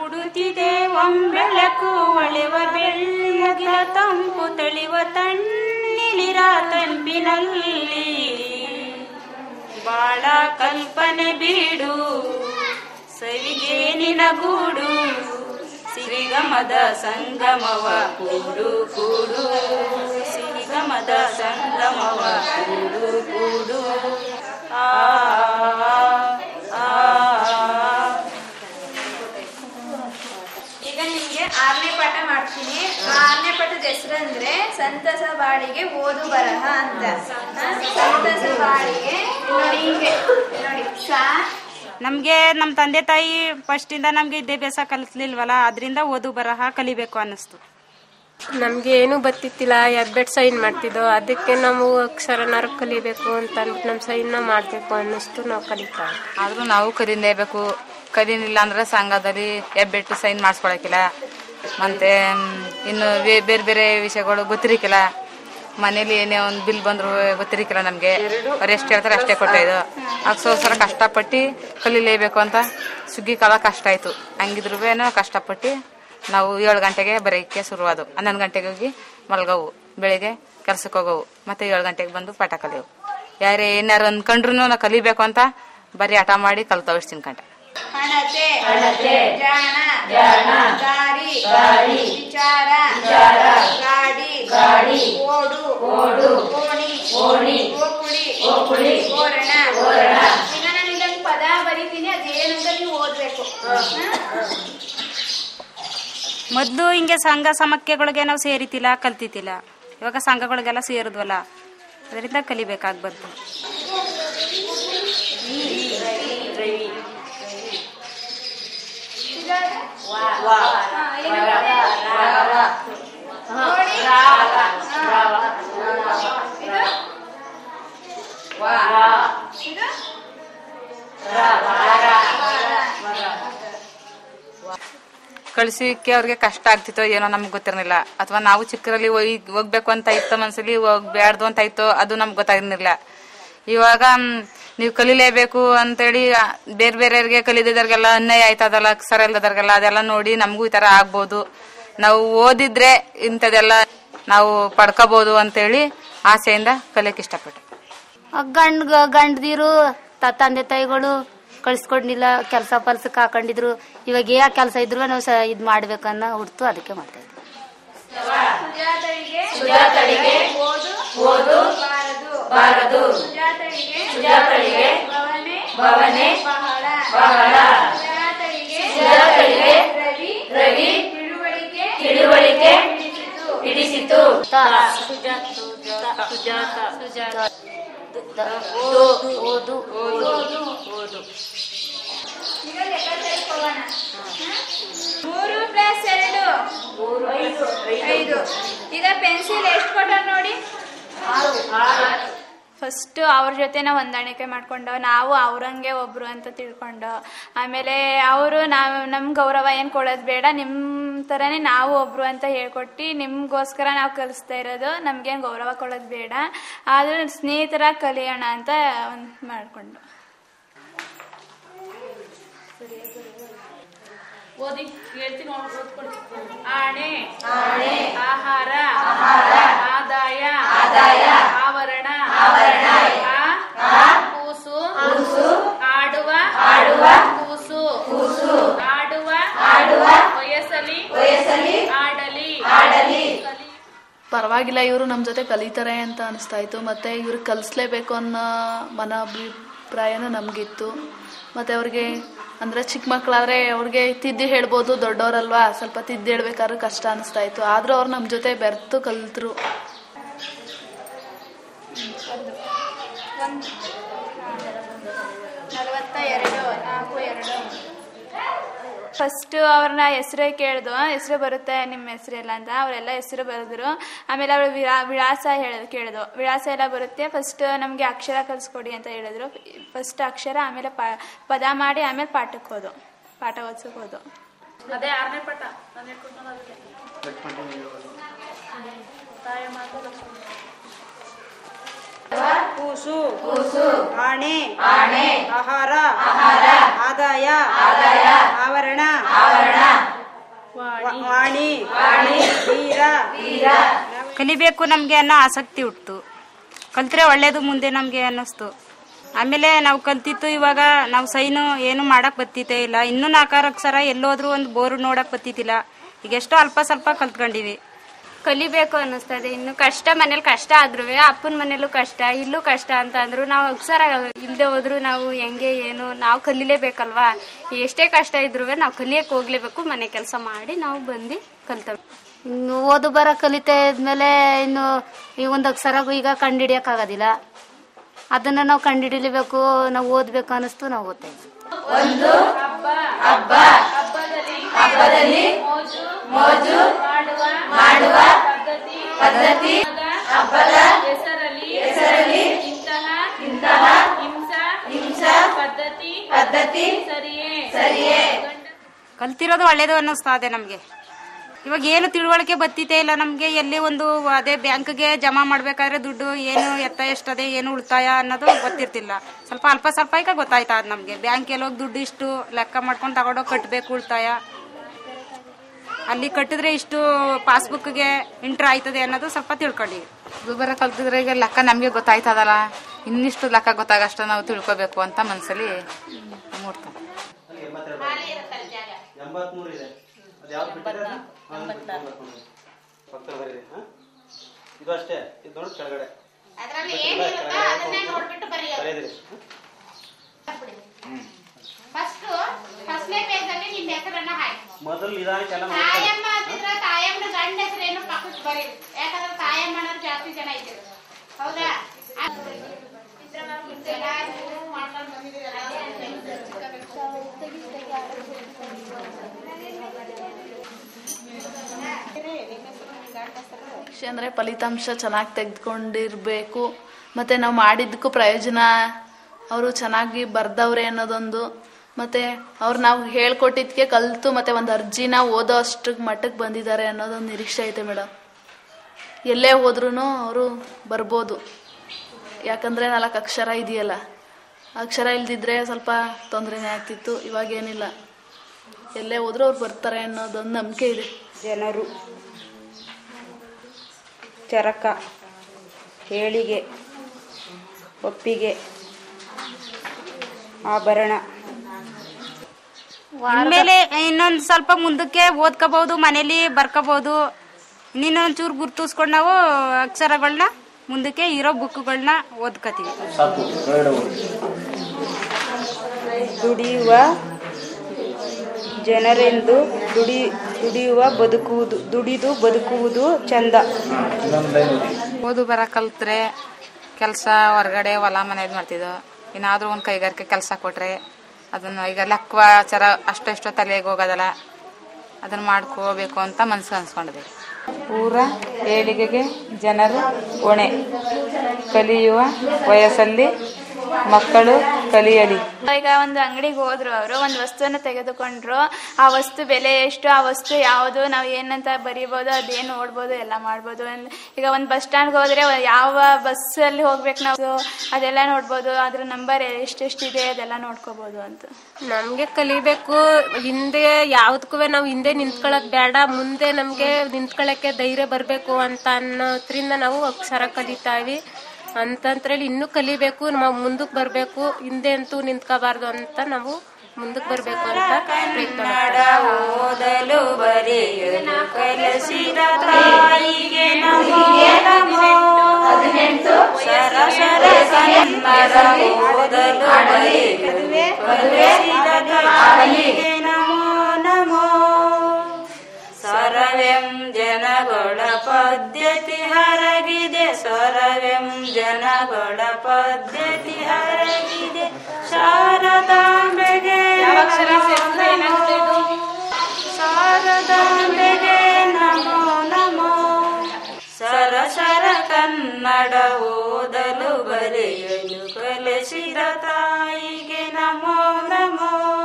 ಮೂಡುತ್ತಿದೆ ಒಂಬೆಳಕು ಒಳೆವ ಬೆಳ್ಮುಗಿಲ ತಂಪು ತಳಿವ ತಣ್ಣಿಲಿರ ತಂಪಿನಲ್ಲಿ ಬಾಳ ಕಲ್ಪನೆ ಬೀಡು ಸವಿಗೆ ನಿನಗೂಡು ಸಿರಿಗಮದ ಸಂಗಮವ ಕೂಡು ಕೂಡು ಸಿರಿಗಮದ ಸಂಗಮವ ಕೂಡು ಕೂಡು ಆ ಆ, ಆ ಈಗ ನಿಮ್ಗೆ ಆರನೇ ಪಾಠ ಮಾಡ್ತೀನಿ ಆ ಆರನೇ ಪಾಠದ ಹೆಸರು ಅಂದ್ರೆ ಸಂತಸ ಬಾಳಿಗೆ ಓದು ಬರಹ ಅಂತ ಆ, ಸಂತಸ ಬಾಳಿಗೆ ನೋಡಿ ಹಿಂಗೆ ನೋಡಿ ಸಾ ನಮ್ಗೆ ನಮ್ಮ ತಂದೆ ತಾಯಿ ಫಸ್ಟ್ ಇಂದ ನಮ್ಗೆ ವಿದ್ಯಾಭ್ಯಾಸ ಕಲಿಸ್ಲಿಲ್ವಲ್ಲ ಅದರಿಂದ ಓದು ಬರಹ ಕಲಿಬೇಕು ಅನ್ನಿಸ್ತು ನಮ್ಗೆ ಏನು ಬತ್ತಿತ್ತಿಲ್ಲ ಹೆಬ್ಬೆಟ್ ಸೈನ್ ಮಾಡ್ತಿದ್ದೋ ಅದಕ್ಕೆ ನಾವು ಅಕ್ಷರನಾರು ಕಲಿಬೇಕು ಅಂತ ಅಂದ್ಬಿಟ್ಟು ನಮ್ಮ ಸೈನ್ನ ಮಾಡಬೇಕು ಅನ್ನಿಸ್ತು ನಾವು ಕಲಿತಾ ಆದ್ರೂ ನಾವು ಕಲಿಲೇಬೇಕು ಕಲೀಲಿಲ್ಲ ಅಂದ್ರೆ ಸಂಘದಲ್ಲಿ ಎಬ್ಬೆಟ್ಟು ಸೈನ್ ಮಾಡಿಸ್ಕೊಳಕಿಲ್ಲ ಮತ್ತೆ ಮ್, ಇನ್ನು ವೇ- ಬೇರೆ ಬೇರೆ ವಿಷಯಗಳು ಗೊತ್ತಿರಕಿಲ್ಲ ಮನೇಲಿ ಏನೇ ಒಂದು ಬಿಲ್ ಬಂದ್ರು ಗೊತ್ತಿರಕಿಲ್ಲ ನಮಗೆ ಅವ್ರು ಎಷ್ಟು ಹೇಳ್ತಾರೆ ಅಷ್ಟೇ ಕೊಟ್ಟಿದ್ದು ಅಕ್ಸೋಸ್ಕರ ಕಷ್ಟಪಟ್ಟು ಕಲೀಲೇಬೇಕು ಅಂತ ಸುಗ್ಗಿ ಕಾಲ ಕಷ್ಟ ಆಯ್ತು ಹಂಗಿದ್ರು ಕಷ್ಟಪಟ್ಟು ನಾವು ಏಳು ಗಂಟೆಗೆ ಬರೋಕ್ಕೆ ಶುರುವಾದವು ಹನ್ನೊಂದು ಗಂಟೆಗೆ ಹೋಗಿ ಮಲ್ಗವು ಬೆಳಿಗ್ಗೆ ಕೆಲ್ಸಕ್ಕೆ ಹೋಗವು ಮತ್ತೆ ಏಳು ಗಂಟೆಗೆ ಬಂದು ಪಾಠ ಕಲಿಯವು ಯಾರೇ ಏನಾರು ಅನ್ಕೊಂಡ್ರು ನಾವು ಕಲಿಬೇಕು ಅಂತ ಬರೀ ಹಠ ಮಾಡಿ ಕಲ್ತಾವ್ ಇಷ್ಟು ತಿನ್ಕಂಡೆ ಹಣತೆ ಹಣತೆ ಜಾಣ ಜಾಣ ದಾರಿ ದಾರಿ ವಿಚಾರ ವಿಚಾರ ಗಾಡಿ ಗಾಡಿ ಓಡು ಓಡು ಓಣಿ ಓಣಿ ಓಕುಳಿ ಓಕುಳಿ ಓರಣ ಓರಣ ಈಗ ನಾನು ಇಲ್ಲೊಂದು ಪದ ಬರೀತೀನಿ ಅದೇನಂತ ನೀವು ಓದ್ಬೇಕು ಹಾ? ಮೊದಲು ಹಿಂಗೆ ಸಂಘ ಸಮಕ್ಯಗಳಿಗೆ ನಾವು ಸೇರಿತಿಲ್ಲ ಕಲ್ತಿತಿಲ್ಲ ಇವಾಗ ಸಂಘಗಳಿಗೆಲ್ಲ ಸೇರಿದ್ವಲ್ಲ ಅದರಿಂದ ಕಲಿಬೇಕಾಗಿ ಬಂತು ಇದಾದ್ರೆ? ಹಾ, ಏನು? ಓಣಿ? ಹಾ. ಇದು? ಇದು? ಕಳಿಸಿಕ್ಕೆ ಅವ್ರಿಗೆ ಕಷ್ಟ ಆಗ್ತಿತ್ತೋ ಏನೋ ನಮ್ಗೆ ಗೊತ್ತಿರಲಿಲ್ಲ ಅಥವಾ ನಾವು ಚಿಕ್ಕರಲ್ಲಿ ಹೋಗ್- ಹೋಗ್ಬೇಕು ಅಂತ ಇತ್ತು ಮನ್ಸಲ್ಲಿ ಹೋಗ್ಬ್ಯಾಡ್ದು ಅಂತ ಇತ್ತು ಅದು ನಮ್ಗೆ ಗೊತ್ತಾಗಿರ್ಲಿಲ್ಲ ಇವಾಗ ಮ್, ನೀವು ಕಲಿಲೇಬೇಕು ಅಂತೇಳಿ ಆ, ಬೇರೆ ಬೇರೆಯವ್ರಿಗೆ ಕಲಿದಿದ್ದವ್ರಿಗೆಲ್ಲ ಅನ್ಯಾಯ ಆಯ್ತದಲ್ಲ ಅಕ್ಷರ ಇಲ್ಲದವ್ರಿಗೆಲ್ಲ ಅದೆಲ್ಲ ನೋಡಿ ನಮಗೂ ಈ ತರ ಆಗ್ಬೋದು ನಾವು ಓದಿದ್ರೆ ಇಂಥದೆಲ್ಲ ನಾವು ಪಡ್ಕೋಬಹುದು ಅಂತೇಳಿ ಆಸೆಯಿಂದ ಕಲಿಯಕ್ಕೆ ಇಷ್ಟಪಟ್ಟೆ ಗಂಡ್ ಗಂಡದಿರು ತಂದೆ ತಾಯಿಗಳು ಕಳ್ಸ್ಕೊಂಡಿಲ್ಲ ಕೆಲಸ ಪಲ್ಸಕ್ಕೆ ಹಾಕೊಂಡಿದ್ರು ಇವಾಗ ಯಾವ ಕೆಲಸ ಇದ್ರು ನಾವು ಸ ಇದು ಮಾಡ್ಬೇಕನ್ನ ಹುಡ್ತು ಅದಕ್ಕೆ ಮಾಡ್ತಾ ಇದ್ವಿ ಸುಜಾತಳಿಗೆ ಸುಜಾತಳಿಗೆ ಓದು ಓದು ಬಾರದು ಬಾರದು ಸುಜಾತಳಿಗೆ ಸುಜಾತಳಿಗೆ ಭವನೆ ಭವನೆ ಬಹಳ ಬಹಳ ಸುಜಾತಳಿಗೆ ಸುಜಾತಳಿಗೆ ರವಿ ರವಿ ತಿಳುವಳಿಕೆ ತಿಳುವಳಿಕೆ ಹಿಡಿಸಿತು ಓದು ಈಗ ಲೆಕ್ಕ ಸೇರ್ಕೊಳ್ಳೋಣ ಮೂರು ಪ್ಲಸ್ ಎರಡು ಐದು ಈಗ ಪೆನ್ಸಿಲ್ ಎಷ್ಟು ಕೊಟ್ಟಾರ ನೋಡಿ ಫಸ್ಟ್ ಅವ್ರ ಜೊತೆ ನಾವು ಹೊಂದಾಣಿಕೆ ಮಾಡ್ಕೊಂಡು ನಾವು ಅವ್ರಂಗೆ ಒಬ್ರು ಅಂತ ತಿಳ್ಕೊಂಡು ಆಮೇಲೆ ಅವರು ನಾವು ನಮ್ಮ ಗೌರವ ಏನು ಕೊಡೋದು ಬೇಡ ನಿಮ್ಮ ಥರನೇ ನಾವು ಒಬ್ರು ಅಂತ ಹೇಳ್ಕೊಟ್ಟು ನಿಮಗೋಸ್ಕರ ನಾವು ಕಲಿಸ್ತಾ ಇರೋದು ನಮ್ಗೇನು ಗೌರವ ಕೊಡೋದು ಬೇಡ ಆದರೂ ಸ್ನೇಹಿತರ ಕಲಿಯೋಣ ಅಂತ ಒಂದು ಮಾಡಿಕೊಂಡು ಓದಿ ಹೇಳ್ತೀನಿ ಓದ್ಕೊಡಿ ಆಣೆ ಆಣೆ ಆಹಾರ ಆಹಾರ ಆದಾಯ ಆದಾಯ ಆವರಣ ಆವರಣ ಕೂಸು ಕೂಸು ಆಡುವ ಆಡುವ ಕೂಸು ಕೂಸು ಆಡುವ ಆಡುವ ವಯಸ್ಸಲಿ ವಯಸ್ಸಲಿ ಆಡಲಿ ಆಡಲಿ ಪರವಾಗಿಲ್ಲ ಇವರು ನಮ್ಮ ಜೊತೆ ಕಲಿತಾರೆ ಅಂತ ಅನಿಸ್ತಾ ಇತ್ತು ಮತ್ತು ಇವ್ರಿಗೆ ಕಲಿಸ್ಲೇಬೇಕು ಅನ್ನೋ ಮನೋಭಿಪ್ರಾಯನೂ ನಮಗಿತ್ತು ಮತ್ತು ಅವ್ರಿಗೆ ಅಂದರೆ ಚಿಕ್ಕ ಮಕ್ಕಳಾದ್ರೆ ಅವ್ರಿಗೆ ತಿದ್ದಿ ಹೇಳ್ಬೋದು ದೊಡ್ಡವರಲ್ವಾ ಸ್ವಲ್ಪ ತಿದ್ದಿ ಹೇಳ್ಬೇಕಾದ್ರೂ ಕಷ್ಟ ಅನಿಸ್ತಾ ಇತ್ತು ಆದರೂ ಅವ್ರು ನಮ್ಮ ಜೊತೆ ಬೆರ್ತು ಕಲಿತರು ನಲವತ್ತ ಎರಡು ನಾಲ್ಕು ಎರಡು ಫಸ್ಟ್ ಅವ್ರನ್ನ ಹೆಸರೇ ಕೇಳ್ದು ಹೆಸರು ಬರುತ್ತೆ ನಿಮ್ಮ ಹೆಸರೆಲ್ಲ ಅಂತ ಅವರೆಲ್ಲ ಹೆಸರು ಬರೆದ್ರು ಆಮೇಲೆ ಅವರು ವಿಳಾ ವಿಳಾಸ ಹೇಳೋದು ಕೇಳಿದ್ರು ವಿಳಾಸ ಎಲ್ಲ ಬರುತ್ತೆ ಫಸ್ಟ್ ನಮಗೆ ಅಕ್ಷರ ಕಲಿಸ್ಕೊಡಿ ಅಂತ ಹೇಳಿದ್ರು ಫಸ್ಟ್ ಅಕ್ಷರ ಆಮೇಲೆ ಪ ಪದ ಮಾಡಿ ಆಮೇಲೆ ಪಾಠಕ್ಕೆ ಹೋದು ಪಾಠ ಓದ್ಸಕ್ಕೆ ಹೋದು ಅದೇ ಆರನೇ ಪಾಠ ನಾನು ಹೇಳ್ಕೊಡ್ತಾನೆ ಅದಕ್ಕೆ ತಾಯಿ ಮಾತು ಲಕ್ಷ್ಮಣ ಕೂಸು ಕೂಸು ಆಣೆ ಆಣೆ ಆಹಾರ ಆಹಾರ ಆದಾಯ ಆದಾಯ ಆವರಣ ಆವರಣ ಕಲಿಬೇಕು ನಮಗೆ ಅನ್ನೋ ಆಸಕ್ತಿ ಹುಟ್ಟು ಕಲ್ತ್ರೆ ಒಳ್ಳೇದು ಮುಂದೆ ನಮಗೆ ಅನ್ನಿಸ್ತು ಆಮೇಲೆ ನಾವು ಕಲ್ತಿತ್ತು ಇವಾಗ ನಾವು ಸೈನು ಏನು ಮಾಡಕ್ ಬತ್ತಿತ್ತೇ ಇಲ್ಲ ಇನ್ನೂ ನಾಲ್ಕಾರು ಅಕ್ಷರ ಎಲ್ಲೋದ್ರೂ ಒಂದು ಬೋರ್ಡ್ ನೋಡಕ್ ಬತ್ತಿತ್ತಿಲ್ಲ ಈಗ ಎಷ್ಟೋ ಅಲ್ಪ ಸ್ವಲ್ಪ ಕಲ್ತ್ಕೊಂಡಿವಿ ಕಲಿಬೇಕು ಅನ್ನಿಸ್ತದೆ ಇನ್ನು ಕಷ್ಟ ಮನೇಲಿ ಕಷ್ಟ ಆದ್ರೂ ಅಪ್ಪನ ಮನೇಲೂ ಕಷ್ಟ ಇಲ್ಲೂ ಕಷ್ಟ ಅಂತ ಅಂದ್ರು ನಾವು ಅಕ್ಷರ ಇಲ್ಲದೆ ಹೋದ್ರು ನಾವು ಹೆಂಗೆ ಏನು ನಾವು ಕಲಿಲೇಬೇಕಲ್ವಾ ಎಷ್ಟೇ ಕಷ್ಟ ಇದ್ರೂ ನಾವು ಕಲಿಯಕ್ಕೆ ಹೋಗ್ಲೇಬೇಕು ಮನೆ ಕೆಲಸ ಮಾಡಿ ನಾವು ಬಂದು ಕಲ್ತೇವೆ ಇನ್ನು ಓದು ಬರ ಕಲಿತಾ ಇದ್ಮೇಲೆ ಇನ್ನು ಈ ಒಂದು ಅಕ್ಷರ ಈಗ ಕಂಡಿಡಿಯಕ್ ಆಗೋದಿಲ್ಲ ಅದನ್ನ ನಾವು ಕಂಡಿಡಿಲೇಬೇಕು ನಾವು ಓದ್ಬೇಕು ಅನ್ನಿಸ್ತು ನಾವು ಓದ್ತಾ ಇದ್ವಿ ಮೋಜು ಮಾಡುವ ಮಾಡುವ ಪದ್ಧತಿ ಪದ್ಧತಿ ಹಬ್ಬದ ಹೆಸರಲ್ಲಿ ಹೆಸರಲ್ಲಿ ಇಂತಹ ಇಂತಹ ಹಿಂಸಾ ಹಿಂಸಾ ಪದ್ಧತಿ ಪದ್ಧತಿ ಸರಿಯೇ ಸರಿಯೇ ಕಲ್ತಿರೋದು ಒಳ್ಳೇದು ಅನ್ನಿಸ್ತಾ ಇದೆ ನಮಗೆ ಇವಾಗ ಏನು ತಿಳುವಳಿಕೆ ಬತ್ತಿತೇ ಇಲ್ಲ ನಮಗೆ ಎಲ್ಲಿ ಒಂದು ಅದೇ ಬ್ಯಾಂಕ್ಗೆ ಜಮಾ ಮಾಡ್ಬೇಕಾದ್ರೆ ದುಡ್ಡು ಏನು ಎತ್ತ ಎಷ್ಟದೆ ಏನು ಉಳಿತಾಯ ಅನ್ನೋದು ಗೊತ್ತಿರ್ತಿಲ್ಲ ಸ್ವಲ್ಪ ಅಲ್ಪ ಸ್ವಲ್ಪ ಈಗ ಗೊತ್ತಾಯ್ತಾ ಅದು ನಮಗೆ ಬ್ಯಾಂಕಲ್ಲಿ ಹೋಗಿ ದುಡ್ಡು ಇಷ್ಟು ಲೆಕ್ಕ ಮಾಡ್ಕೊಂಡು ತಗೊಂಡೋಗಿ ಕಟ್ಟಬೇಕು ಉಳಿತಾಯ ಅಲ್ಲಿ ಕಟ್ಟಿದ್ರೆ ಇಷ್ಟು ಪಾಸ್ಬುಕ್ಗೆ ಎಂಟ್ರ್ ಆಯ್ತದೆ ಅನ್ನೋದು ಸ್ವಲ್ಪ ತಿಳ್ಕೊಂಡಿವಿ ದುಬಾರ ಕಲ್ತಿದ್ರೆ ಈಗ ಲೆಕ್ಕ ನಮಗೆ ಗೊತ್ತಾಯ್ತದಲ್ಲ ಇನ್ನಿಷ್ಟು ಲೆಕ್ಕ ಗೊತ್ತಾಗಷ್ಟ ನಾವು ತಿಳ್ಕೊಬೇಕು ಅಂತ ಮನಸ್ಸಲ್ಲಿ ಮೂಡ್ತಾರೆ ಎಂಬತ್ಮೂರು ಇದೆ ಅದು ಯಾವ್ದು ಬಿಟ್ಟಿದ್ದಾರೆ ಪಕ್ಕದಲ್ಲಿ ಬರೀರಿ ಹಾ ಇದು ಅಷ್ಟೇ ಇದು ನೋಡಿ ಕೆಳಗಡೆ ಬರೆಯದಿರಿ ಫಸ್ಟ್ ಫಸ್ಟ್ನೇ ಪೇಜ್ ಅಲ್ಲಿ ನಿಮ್ಮ ಹೆಸರನ್ನ ಹಾಕಿ ಮೊದಲು ನಿಧಾನಕ್ಕೆ ಎಲ್ಲ ತಾಯಮ್ಮ ಅಂತಿದ್ರೆ ತಾಯಮ್ಮನ ಗಂಡ ಹೆಸರೇನು ಪಕ್ಕಕ್ಕೆ ಬರೀರಿ ಯಾಕಂದ್ರೆ ತಾಯಮ್ಮ ಅನ್ನೋರು ಜಾಸ್ತಿ ಜನ ಇದ್ದೀರ ಹೌದಾ ಪರೀಕ್ಷೆ ಅಂದರೆ ಫಲಿತಾಂಶ ಚೆನ್ನಾಗಿ ತೆಗೆದುಕೊಂಡಿರಬೇಕು ಮತ್ತು ನಾವು ಮಾಡಿದ್ದಕ್ಕೂ ಪ್ರಯೋಜನ ಅವರು ಚೆನ್ನಾಗಿ ಬರ್ದವ್ರೆ ಅನ್ನೋದೊಂದು ಮತ್ತು ಅವ್ರು ನಾವು ಹೇಳ್ಕೊಟ್ಟಿದ್ದಕ್ಕೆ ಕಲಿತು ಮತ್ತು ಒಂದು ಅರ್ಜಿನ ಓದೋ ಅಷ್ಟು ಮಟ್ಟಕ್ಕೆ ಬಂದಿದ್ದಾರೆ ಅನ್ನೋದೊಂದು ನಿರೀಕ್ಷೆ ಐತೆ ಮೇಡಮ್ ಎಲ್ಲೇ ಹೋದ್ರೂ ಅವರು ಬರ್ಬೋದು ಯಾಕಂದರೆ ನಾಲ್ಕು ಅಕ್ಷರ ಇದೆಯಲ್ಲ ಅಕ್ಷರ ಇಲ್ದಿದ್ರೆ ಸ್ವಲ್ಪ ತೊಂದರೆನೇ ಆಗ್ತಿತ್ತು ಇವಾಗ ಏನಿಲ್ಲ ಎಲ್ಲೇ ಹೋದ್ರೂ ಅವ್ರು ಬರ್ತಾರೆ ಅನ್ನೋದೊಂದು ನಂಬಿಕೆ ಇದೆ ಜನರು ಚರಕ ಏಳಿಗೆ ಒಪ್ಪಿಗೆ ಆಭರಣ ಇನ್ಮೇಲೆ ಇನ್ನೊಂದು ಸ್ವಲ್ಪ ಮುಂದಕ್ಕೆ ಓದ್ಕೋಬಹುದು ಮನೇಲಿ ಬರ್ಕೋಬಹುದು ಇನ್ನೊಂದ್ ಚೂರು ಗುರ್ತಿಸ್ಕೊಂಡು ನಾವು ಅಕ್ಷರಗಳನ್ನ ಮುಂದಕ್ಕೆ ಇರೋ ಬುಕ್ಗಳನ್ನ ಓದ್ಕೋತೀವಿ ದುಡಿಯುವ ಜನರೆಂದು ದುಡಿ ದುಡಿಯುವ ಬದುಕುವುದು ದುಡಿದು ಬದುಕುವುದು ಚಂದ ಓದು ಬರ ಕಲ್ತ್ರೆ ಕೆಲಸ ಹೊರಗಡೆ ಹೊಲ ಮನೇದು ಮಾಡ್ತಿದ್ದೋ ಏನಾದರೂ ಒಂದು ಕೈಗಾರಿಕೆ ಕೆಲಸ ಕೊಟ್ರೆ ಅದನ್ನು ಈಗ ಲೆಕ್ವಾಚಾರ ಅಷ್ಟೆಷ್ಟೋ ತಲೆಗೆ ಹೋಗೋದಲ್ಲ ಅದನ್ನು ಮಾಡ್ಕೋಬೇಕು ಅಂತ ಮನಸ್ಸು ಅನ್ಸ್ಕೊಂಡಿದೆ ಊರ ಏಳಿಗೆಗೆ ಜನರು ಹೊಣೆ ಕಲಿಯುವ ವಯಸ್ಸಲ್ಲಿ ಮಕ್ಕಳು ಕಲಿಯಲಿ ಈಗ ಒಂದು ಅಂಗಡಿಗೆ ಹೋದ್ರು ಅವರು ಒಂದು ವಸ್ತುವನ್ನು ತೆಗೆದುಕೊಂಡ್ರು ಆ ವಸ್ತು ಬೆಲೆ ಎಷ್ಟು ಆ ವಸ್ತು ಯಾವುದು ನಾವು ಏನಂತ ಬರೀಬೋದು ಅದೇನು ನೋಡ್ಬೋದು ಎಲ್ಲ ಮಾಡ್ಬೋದು ಒಂದ್- ಈಗ ಒಂದು ಬಸ್ ಸ್ಟ್ಯಾಂಡ್ಗೆ ಹೋದ್ರೆ ಯಾವ ಬಸ್ಸಲ್ಲಿ ಹೋಗ್ಬೇಕು ನಾವು ಅದೆಲ್ಲ ನೋಡ್ಬೋದು ಅದ್ರ ನಂಬರ್ ಎಷ್ಟೆಷ್ಟಿದೆ ಅದೆಲ್ಲ ನೋಡ್ಕೋಬೋದು ಅಂತ ನಮ್ಗೆ ಕಲಿಬೇಕು ಹಿಂದೆ ಯಾವ್ದಕ್ಕೂ ನಾವು ಹಿಂದೆ ನಿಂತ್ಕೊಳ್ಳೋದ್ ಬೇಡ ಮುಂದೆ ನಮ್ಗೆ ನಿಂತ್ಕೊಳ್ಳಕ್ಕೆ ಧೈರ್ಯ ಬರ್ಬೇಕು ಅಂತ ಅನ್ನೋದ್ರಿಂದ ನಾವು ಅಕ್ಷರ ಕಲಿತಾವಿ ಅಂತಂದ್ರಲ್ಲಿ ಇನ್ನೂ ಕಲಿಬೇಕು ನಾವು ಮುಂದಕ್ಕೆ ಬರ್ಬೇಕು ಹಿಂದೆ ಅಂತೂ ನಿಂತ್ಕೋಬಾರ್ದು ಅಂತ ನಾವು ಮುಂದಕ್ಕೆ ಬರ್ಬೇಕು ಅಂತ ಪ್ರಯತ್ನ ಮಾಡ್ತೀವಿ. ಓದಲು ಬರೆಯಲು ಕಲಿಸಿದ ತಾಯಿಗೆ ನಮೋ ನಮೋ ಸರ ಸರ ಕನ್ನಡ ಓದಲು ಬರೆಯಲು ಕಲಿಸಿದ ತಾಯಿಗೆ ನಮೋ ನಮೋ ಸರವೆಂ ಜನಗಳ ಪದ್ಧತಿ ಹರಗಿದೆ ಸರವೆಂ ಜನಗಳ ಪದ್ಧತಿ ಹರಗಿದೆ ಶಾರದಾಂಬೆಗೆ ನಮೋ. ಶಾರದಾಂಬೆಗೆ ನಮೋ ನಮೋ ಸರ ಸರ ಕನ್ನಡ ಓದಲು ಬರೆಯಲು ಕಲಿಸಿದ ತಾಯಿಗೆ ನಮೋ ನಮೋ